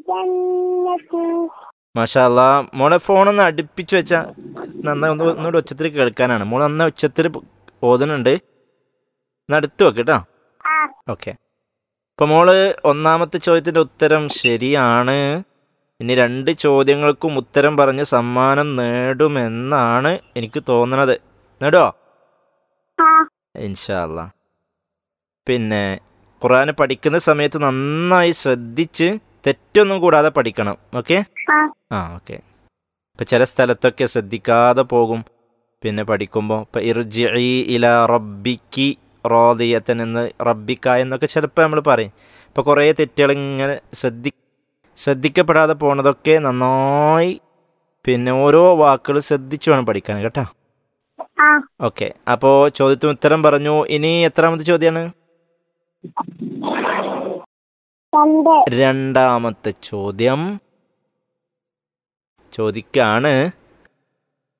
الجنة മാഷാല്ല മോളെ ഫോണൊന്ന് അടുപ്പിച്ച് വെച്ചാൽ നന്നായി ഒന്ന് ഒന്നുകൂടി ഉച്ചത്തിൽ കേൾക്കാനാണ് മോൾ നന്നായി ഉച്ചത്തിൽ ഓതുന്നുണ്ട് ഒന്ന് അടുത്ത് വെക്ക് കേട്ടോ ആ ഓക്കെ അപ്പോൾ മോള് ഒന്നാമത്തെ ചോദ്യത്തിൻ്റെ ഉത്തരം ശരിയാണ് ഇനി രണ്ട് ചോദ്യങ്ങൾക്കും ഉത്തരം പറഞ്ഞ് സമ്മാനം നേടുമെന്നാണ് എനിക്ക് തോന്നണത് നേടുവോ ആ ഇൻഷാല്ല പിന്നെ ഖുറാൻ പഠിക്കുന്ന സമയത്ത് നന്നായി ശ്രദ്ധിച്ച് തെറ്റൊന്നും കൂടാതെ പഠിക്കണം ഓക്കെ ആ ആ ഓക്കെ ഇപ്പം ചില സ്ഥലത്തൊക്കെ ശ്രദ്ധിക്കാതെ പോകും പിന്നെ പഠിക്കുമ്പോൾ ഇപ്പം ഇർജി ഇല റബ്ബിക്ക് റോദിയത്തൻ എന്ന് റബ്ബിക്ക എന്നൊക്കെ ചിലപ്പോൾ നമ്മൾ പറയും ഇപ്പോൾ കുറേ തെറ്റുകൾ ഇങ്ങനെ ശ്രദ്ധി ശ്രദ്ധിക്കപ്പെടാതെ പോണതൊക്കെ നന്നായി പിന്നെ ഓരോ വാക്കുകൾ ശ്രദ്ധിച്ചു വേണം പഠിക്കാൻ കേട്ടോ ആ ഓക്കെ അപ്പോൾ ചോദ്യത്തിന് ഉത്തരം പറഞ്ഞു ഇനി എത്രാമത്തെ ചോദ്യമാണ് രണ്ട് രണ്ടാമത്തെ ചോദ്യം ചോദിക്കാണ്